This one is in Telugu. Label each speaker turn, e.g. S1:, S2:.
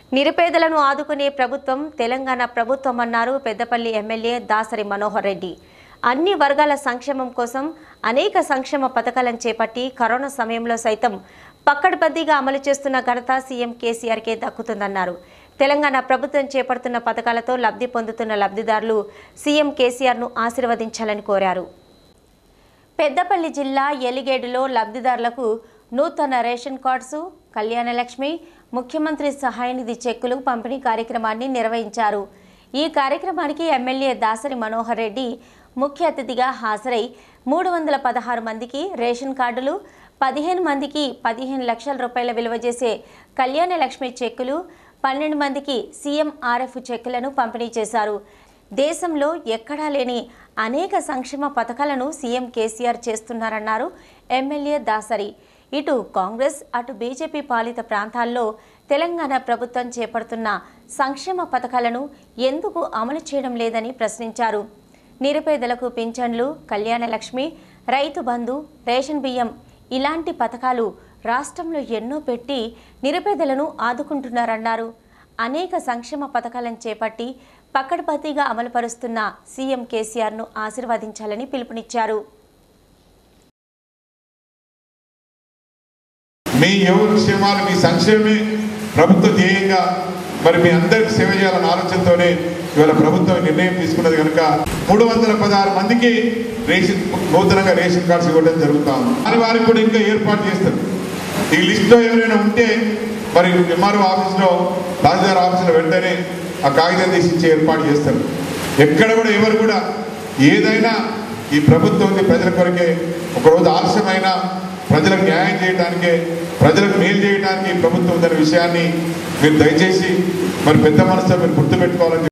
S1: నిరుపేదలను ఆదుకునే ప్రభుత్వం తెలంగాణ ప్రభుత్వం అన్నారు పెద్దపల్లి ఎమ్మెల్యే దాసరి మనోహర్ రెడ్డి అన్ని వర్గాల సంక్షేమం కోసం అనేక సంక్షేమ పథకాలను చేపట్టి కరోనా సమయంలో సైతం పక్కడబందీగా అమలు చేస్తున్న ఘనత సీఎం కేసీఆర్కే దక్కుతుందన్నారు తెలంగాణ ప్రభుత్వం చేపడుతున్న పథకాలతో లబ్ధి పొందుతున్న లబ్ధిదారులు సీఎం కేసీఆర్ను ఆశీర్వదించాలని కోరారు పెద్దపల్లి జిల్లా ఎలిగేడులో లబ్ధిదారులకు నూతన రేషన్ కార్డ్సు కళ్యాణలక్ష్మి ముఖ్యమంత్రి సహాయ నిధి చెక్కులు పంపిణీ కార్యక్రమాన్ని నిర్వహించారు ఈ కార్యక్రమానికి ఎమ్మెల్యే దాసరి మనోహర్ రెడ్డి ముఖ్య అతిథిగా హాజరై మూడు వందల పదహారు మందికి రేషన్ కార్డులు పదిహేను మందికి పదిహేను లక్షల రూపాయల విలువ చేసే కళ్యాణ లక్ష్మి చెక్కులు పన్నెండు మందికి సీఎం ఆర్ఎఫ్ చెక్కులను పంపిణీ చేశారు దేశంలో ఎక్కడా లేని అనేక సంక్షేమ పథకాలను సీఎం కేసీఆర్ చేస్తున్నారన్నారు ఎమ్మెల్యే దాసరి ఇటు కాంగ్రెస్ అటు బీజేపీ పాలిత ప్రాంతాల్లో తెలంగాణ ప్రభుత్వం చేపడుతున్న సంక్షేమ పథకాలను ఎందుకు అమలు చేయడం లేదని ప్రశ్నించారు నిరుపేదలకు పింఛన్లు కళ్యాణలక్ష్మి రైతు బంధు రేషన్ బియ్యం ఇలాంటి పథకాలు రాష్ట్రంలో ఎన్నో పెట్టి నిరుపేదలను ఆదుకుంటున్నారన్నారు అనేక సంక్షేమ పథకాలను చేపట్టి పక్కడపతిగా అమలుపరుస్తున్న సీఎం కేసీఆర్ను ఆశీర్వదించాలని పిలుపునిచ్చారు
S2: మీ ఎవరు క్షేమాలు మీ సంక్షేమమే ప్రభుత్వ ధ్యేయంగా మరి మీ అందరికి సేవ చేయాలన్న ఆలోచనతోనే ఇవాళ ప్రభుత్వం నిర్ణయం తీసుకున్నది కనుక మూడు వందల పదహారు మందికి రేషన్ నూతనంగా రేషన్ కార్డ్స్ ఇవ్వడం జరుగుతా ఉంది వారి వారికి కూడా ఇంకా ఏర్పాటు చేస్తారు ఈ లిస్టులో ఎవరైనా ఉంటే మరి ఎంఆర్ఓ ఆఫీస్లో తహసీల్దార్ ఆఫీసులో వెంటనే ఆ కాగితం తీసి ఇచ్చే ఏర్పాటు చేస్తారు ఎక్కడ కూడా ఎవరు కూడా ఏదైనా ఈ ప్రభుత్వం ఉంది ప్రజల కొరకే ఒకరోజు ఆలస్యమైన ప్రజలకు న్యాయం చేయడానికే ప్రజలకు మేలు చేయడానికి ఈ ప్రభుత్వం ఉందనే విషయాన్ని మీరు దయచేసి మరి పెద్ద మనసుతో మీరు గుర్తుపెట్టుకోవాలని